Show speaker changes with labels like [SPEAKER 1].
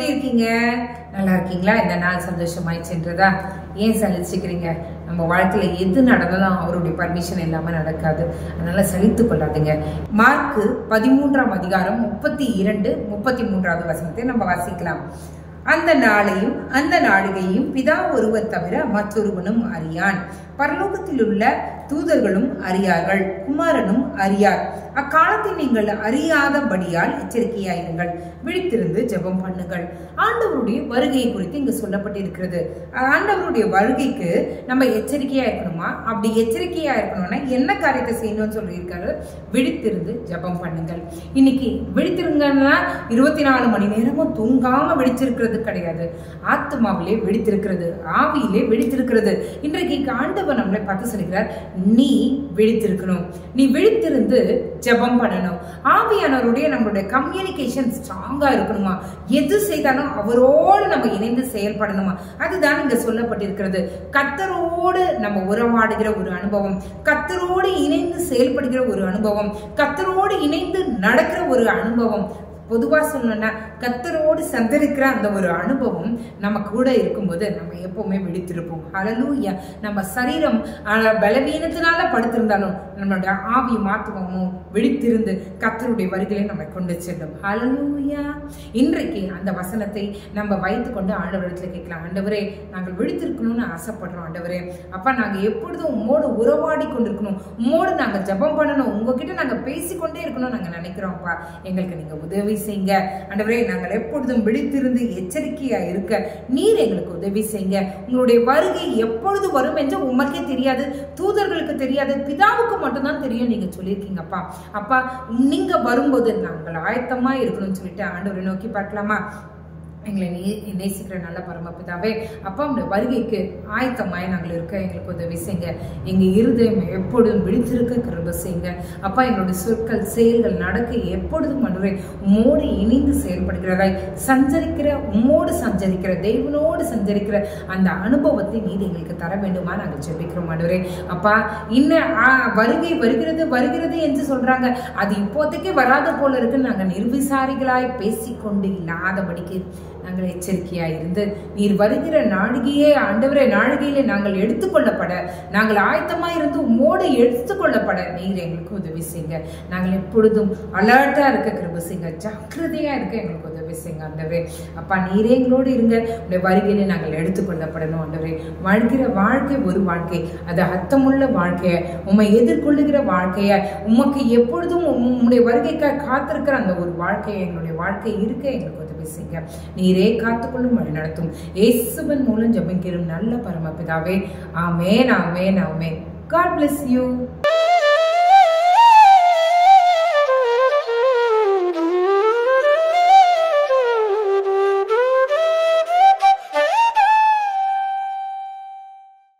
[SPEAKER 1] இருக்கீங்க நல்லா இருக்கீங்களா இந்த நாள் சந்தோஷமாய் சென்றதா ஏன் சலிச்சுக்கிறீங்க நம்ம வாழ்க்கையில எது நடந்தாலும் அவருடைய பர்மிஷன் இல்லாம நடக்காது அதனால சலித்து கொள்ளாதுங்க மார்க்கு பதிமூன்றாம் அதிகாரம் முப்பத்தி இரண்டு முப்பத்தி மூன்றாவது வசனத்தை நம்ம வாசிக்கலாம் அந்த நாளையும் அந்த நாழிகையும் பிதா ஒருவர் தவிர மற்றொருவனும் அறியான் பரலோகத்தில் உள்ள தூதர்களும் அறியார்கள் குமாரனும் அறியார் அக்காலத்தில் நீங்கள் அறியாதபடியால் எச்சரிக்கையாயிருங்கள் விழித்திருந்து ஜெபம் பண்ணுங்கள் ஆண்டவருடைய வருகை குறித்து இங்கு சொல்லப்பட்டிருக்கிறது ஆண்டவருடைய வருகைக்கு நம்ம எச்சரிக்கையா இருக்கணுமா அப்படி எச்சரிக்கையா இருக்கணும்னா என்ன காரியத்தை செய்யணும்னு சொல்லியிருக்காரு விழித்திருந்து ஜெபம் பண்ணுங்கள் இன்னைக்கு விழித்திருங்கன்னா இருபத்தி நாலு மணி நேரமும் தூங்காம விழிச்சிருக்கிறது கிடையாது ஆத்மாவிலே விழித்திருக்கிறது ஆவியிலே விழித்திருக்கிறது இன்றைக்கு ஆண்டவர் நம்மளை பார்த்து சொல்கிறார் நீ விழித்திருக்கணும் நீ விழித்திருந்து ஜெபம் பண்ணணும் ஆவியானவருடைய நம்மளுடைய கம்யூனிகேஷன் ஸ்ட்ராங்கா இருக்கணுமா எது செய்தாலும் அவரோடு நம்ம இணைந்து செயல்படணுமா அதுதான் இங்க சொல்லப்பட்டிருக்கிறது கத்தரோடு நம்ம உறவாடுகிற ஒரு அனுபவம் கத்தரோடு இணைந்து செயல்படுகிற ஒரு அனுபவம் கத்தரோடு இணைந்து நடக்கிற ஒரு அனுபவம் பொதுவா சொல்லணும்னா கத்தரோடு சந்தரிக்கிற அந்த ஒரு அனுபவம் நம்ம கூட இருக்கும்போது நம்ம எப்பவுமே விழித்திருப்போம் ஹalleluya நம்ம சரீரம் ஆஹ், பலவீனத்தினால படுத்திருந்தாலும் நம்மளுடைய ஆவி மாத்துவமும் விழித்திருந்து கத்தருடைய வருகையை நம்ம கொண்டு செல்லும் ஹalleluya இன்றைக்கு அந்த வசனத்தை நம்ம வைத்து கொண்டு ஆண்டவரிடத்துல கேட்கலாம் ஆண்டவரே நாங்கள் விழித்திருக்கணும்னு ஆசைப்படுறோம் ஆண்டவரே அப்பா நாங்க எப்பொழுதும் உம்மோடு உறவாடி கொண்டிருக்கணும் உம்மோடு நாங்க ஜெபம் பண்ணணும் உங்ககிட்ட நாங்க பேசிக்கொண்டே இருக்கணும் நாங்க நினைக்கிறோம்ப்பா எங்களுக்கு நீங்க உதவி செய்யுங்க ஆண்டவரே நாங்கள் எப்பொழுதும் விழித்திருந்து எச்சரிக்கையா இருக்க நீர் எங்களுக்கு உதவி செய்யுங்க உங்களுடைய வருகை எப்பொழுது வரும் என்று உமக்கே தெரியாது தூதர்களுக்கு தெரியாது பிதாவுக்கு மட்டும்தான் தெரியும் நீங்க சொல்லியிருக்கீங்கப்பா அப்பா நீங்க வரும்போது நாங்கள் ஆயத்தமா இருக்கணும்னு சொல்லிட்டு ஆண்டவரை நோக்கி பார்க்கலாமா எங்களை நே நேசிக்கிற நல்ல பரமபிதாவே அப்பா உங்களுடைய வருகைக்கு ஆயத்தமாய் நாங்கள் இருக்க எங்களுக்கு உதவி செய்யுங்க எங்க இருதயம் எப்பொழுதும் விழித்திருக்க கிருப செய்யுங்க அப்பா எங்களுடைய சொற்கள் செயல்கள் நடக்க எப்பொழுதும் அன்றுவே உம்மோடு இணைந்து செயல்படுகிறதாய் சஞ்சரிக்கிற உம்மோடு சஞ்சரிக்கிற தெய்வனோடு சஞ்சரிக்கிற அந்த அனுபவத்தை நீர் எங்களுக்கு தர வேண்டுமா நாங்கள் ஜெபிக்கிறோம் ஆண்டவரே அப்பா இன்னும் ஆ, வருகை வருகிறது வருகிறது என்று சொல்றாங்க அது இப்போதைக்கு வராத போல இருக்கு நாங்க நிர்விசாரிகளாய் பேசிக்கொண்டு இல்லாதபடிக்கு நாங்கள் எச்சரிக்கையாய் இருந்து நீர் வருகிற நாழிகையே ஆண்டவரே நாழிகையிலே நாங்கள் எடுத்துக்கொள்ளப்பட நாங்கள் ஆயத்தமாய் இருந்து உம்மோடு எடுத்துக்கொள்ளப்பட நீர் எங்களுக்கு உதவி செய்யுங்க நாங்கள் எப்பொழுதும் அலர்ட்டா இருக்க கிருப செய்யுங்க ஜாக்கிரதையா இருக்க எங்களுக்கு உதவி செய்யுங்க ஆண்டவரே அப்பா நீரே எங்களோடு இருங்க உடைய வருகையிலே நாங்கள் எடுத்துக்கொள்ளப்படணும் ஆண்டவரே வாழ்கிற வாழ்க்கை ஒரு வாழ்க்கை அது அர்த்தமுள்ள வாழ்க்கைய உம்மை எதிர்கொள்ளுகிற வாழ்க்கைய உமக்கு எப்பொழுதும் உம் உம்முடைய வருகைக்காக காத்திருக்கிற அந்த ஒரு வாழ்க்கையை எங்களுடைய வாழ்க்கை இருக்க எங்களுக்கு உதவி செய்யுங்க நீரே காத்துக்கொள்ளும் வழி நடத்தும் இயேசுவின் மூலம் ஜெபிக்கிறோம் நல்ல பரமபிதாவே amen amen amen God bless you